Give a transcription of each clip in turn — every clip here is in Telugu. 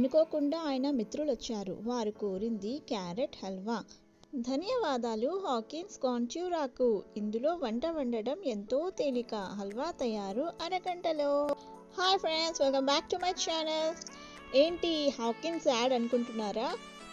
అనుకోకుండా ఆయన మిత్రులు వచ్చారు వారు కోరింది క్యారెట్ హల్వా ధన్యవాదాలు హాకిన్స్ కాంచ్యూరాకు ఇందులో వంట వండడం ఎంతో తేలిక హల్వా తయారు అరగంటలో hi friends welcome back to my channel ఏంటి హాకిన్స్ యాడ్ అనుకుంటున్నారా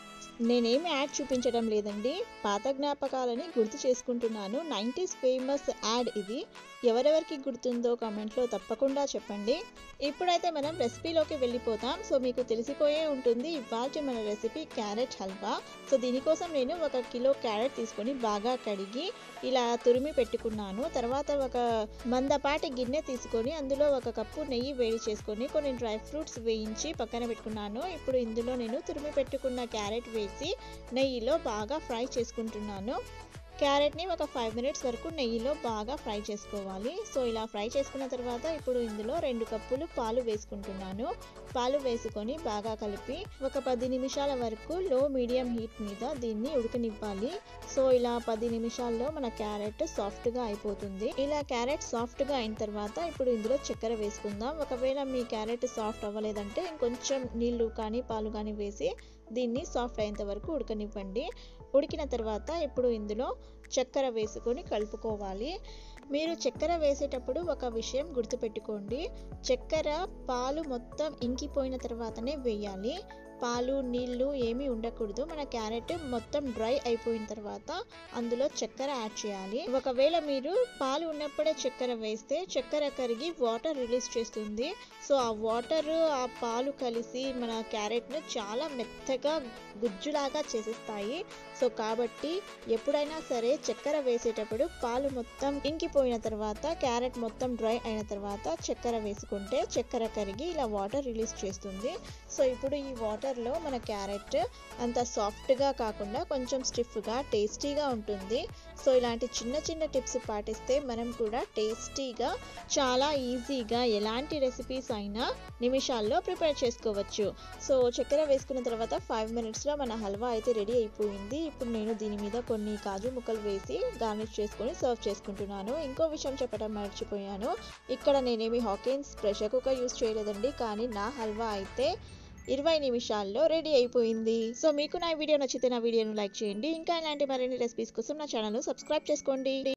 నేనేమి యాడ్ చూపించడం లేదండి పాత జ్ఞాపకాలని గుర్తు చేసుకుంటున్నాను నైంటీస్ ఫేమస్ యాడ్ ఇది ఎవరెవరికి గుర్తుందో కామెంట్లో తప్పకుండా చెప్పండి ఇప్పుడైతే మనం రెసిపీలోకి వెళ్ళిపోతాం సో మీకు తెలిసిపోయే ఉంటుంది ఇవాళ మన రెసిపీ క్యారెట్ హల్వా సో దీనికోసం నేను ఒక కిలో క్యారెట్ తీసుకొని బాగా కడిగి ఇలా తురిమి పెట్టుకున్నాను తర్వాత ఒక మందపాటి గిన్నె తీసుకొని అందులో ఒక కప్పు నెయ్యి వేడి చేసుకొని కొన్ని డ్రై ఫ్రూట్స్ వేయించి పక్కన పెట్టుకున్నాను ఇప్పుడు ఇందులో నేను తురిమి పెట్టుకున్న క్యారెట్ వేసి నెయ్యిలో బాగా ఫ్రై చేసుకుంటున్నాను క్యారెట్ని ఒక ఫైవ్ మినిట్స్ వరకు నెయ్యిలో బాగా ఫ్రై చేసుకోవాలి సో ఇలా ఫ్రై చేసుకున్న తర్వాత ఇప్పుడు ఇందులో రెండు కప్పులు పాలు వేసుకుంటున్నాను పాలు వేసుకొని బాగా కలిపి ఒక పది నిమిషాల వరకు లో మీడియం హీట్ మీద దీన్ని ఉడకనివ్వాలి సో ఇలా పది నిమిషాల్లో మన క్యారెట్ సాఫ్ట్గా అయిపోతుంది ఇలా క్యారెట్ సాఫ్ట్గా అయిన తర్వాత ఇప్పుడు ఇందులో చక్కెర వేసుకుందాం ఒకవేళ మీ క్యారెట్ సాఫ్ట్ అవ్వలేదంటే ఇంకొంచెం నీళ్లు కానీ పాలు కానీ వేసి దీన్ని సాఫ్ట్ అయ్యేంత వరకు ఉడకనివ్వండి ఉడికిన తర్వాత ఇప్పుడు ఇందులో చక్కెర వేసుకొని కలుపుకోవాలి మీరు చక్కెర వేసేటప్పుడు ఒక విషయం గుర్తుపెట్టుకోండి చక్కెర పాలు మొత్తం ఇంకిపోయిన తర్వాతనే వేయాలి పాలు నీళ్లు ఏమీ ఉండకూడదు మన క్యారెట్ మొత్తం డ్రై అయిపోయిన తర్వాత అందులో చక్కెర యాడ్ చేయాలి ఒకవేళ మీరు పాలు ఉన్నప్పుడే చక్కెర వేస్తే చక్కెర కరిగి వాటర్ రిలీజ్ చేస్తుంది సో ఆ వాటర్ ఆ పాలు కలిసి మన క్యారెట్ను చాలా మెత్తగా గుజ్జులాగా చేసేస్తాయి సో కాబట్టి ఎప్పుడైనా సరే చక్కెర వేసేటప్పుడు పాలు మొత్తం ఇంకిపోయిన తర్వాత క్యారెట్ మొత్తం డ్రై అయిన తర్వాత చక్కెర వేసుకుంటే చక్కెర కరిగి ఇలా వాటర్ రిలీజ్ చేస్తుంది సో ఇప్పుడు ఈ వాటర్లో మన క్యారెట్ అంత సాఫ్ట్గా కాకుండా కొంచెం స్టిఫ్గా టేస్టీగా ఉంటుంది సో ఇలాంటి చిన్న చిన్న టిప్స్ పాటిస్తే మనం కూడా టేస్టీగా చాలా ఈజీగా ఎలాంటి రెసిపీస్ అయినా నిమిషాల్లో ప్రిపేర్ చేసుకోవచ్చు సో చక్కెర వేసుకున్న తర్వాత ఫైవ్ మినిట్స్లో మన హల్వా అయితే రెడీ అయిపోయింది ఇప్పుడు నేను దీని మీద కొన్ని కాజు ముక్కలు వేసి గార్నిష్ చేసుకొని సర్వ్ చేసుకుంటున్నాను ఇంకో విషయం చెప్పడం మర్చిపోయాను ఇక్కడ నేనేమి హాకిన్స్ ప్రెషర్ కుక్కర్ యూస్ చేయలేదండి కానీ నా హల్వా అయితే ఇరవై నిమిషాల్లో రెడీ అయిపోయింది సో మీకు నా వీడియో నచ్చితే నా వీడియోను లైక్ చేయండి ఇంకా ఇలాంటి మరిన్ని రెసిపీస్ కోసం నా ఛానల్ సబ్స్క్రైబ్ చేసుకోండి